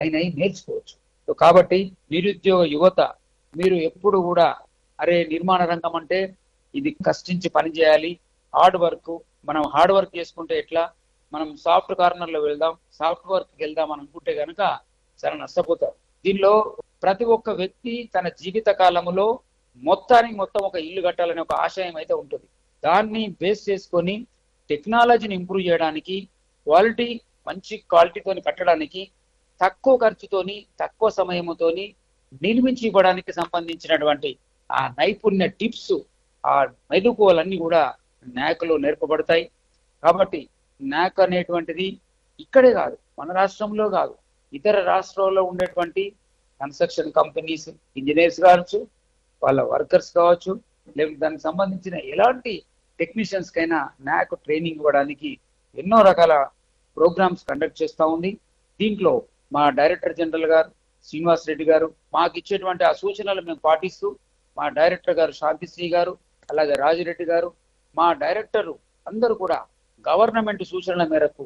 అయినవి నేర్చుకోవచ్చు సో కాబట్టి నిరుద్యోగ యువత మీరు ఎప్పుడు కూడా అరే నిర్మాణ రంగం అంటే ఇది కష్టించి పని చేయాలి హార్డ్ వర్క్ మనం హార్డ్ వర్క్ చేసుకుంటే ఎట్లా మనం సాఫ్ట్ కార్నర్ లో వెళ్దాం సాఫ్ట్ వర్క్ వెళ్దాం అని అనుకుంటే కనుక చాలా నష్టపోతారు దీనిలో ప్రతి ఒక్క వ్యక్తి తన జీవిత కాలంలో మొత్తానికి మొత్తం ఒక ఇల్లు కట్టాలనే ఒక ఆశయం అయితే ఉంటుంది దాన్ని బేస్ చేసుకొని టెక్నాలజీని ఇంప్రూవ్ చేయడానికి క్వాలిటీ మంచి క్వాలిటీతోని కట్టడానికి తక్కువ ఖర్చుతోని తక్కువ సమయంతోని నిర్మించి ఇవ్వడానికి సంబంధించినటువంటి ఆ నైపుణ్య టిప్స్ ఆ మెలకువలన్నీ కూడా నాక్లో నేర్పబడతాయి కాబట్టి నాక్ అనేటువంటిది ఇక్కడే కాదు మన రాష్ట్రంలో కాదు ఇతర రాష్ట్రాల్లో ఉండేటువంటి కన్స్ట్రక్షన్ కంపెనీస్ ఇంజనీర్స్ కావచ్చు వాళ్ళ వర్కర్స్ కావచ్చు లేకపోతే దానికి సంబంధించిన ఎలాంటి టెక్నీషియన్స్ కైనా నాక్ ట్రైనింగ్ ఇవ్వడానికి ఎన్నో రకాల ప్రోగ్రామ్స్ కండక్ట్ చేస్తూ ఉంది దీంట్లో మా డైరెక్టర్ జనరల్ గారు శ్రీనివాస్ రెడ్డి గారు మాకు ఇచ్చేటువంటి ఆ సూచనలు మేము పాటిస్తూ మా డైరెక్టర్ గారు శాంతిశ్రీ గారు అలాగే రాజిరెడ్డి గారు మా డైరెక్టర్ అందరూ కూడా గవర్నమెంట్ సూచనల మేరకు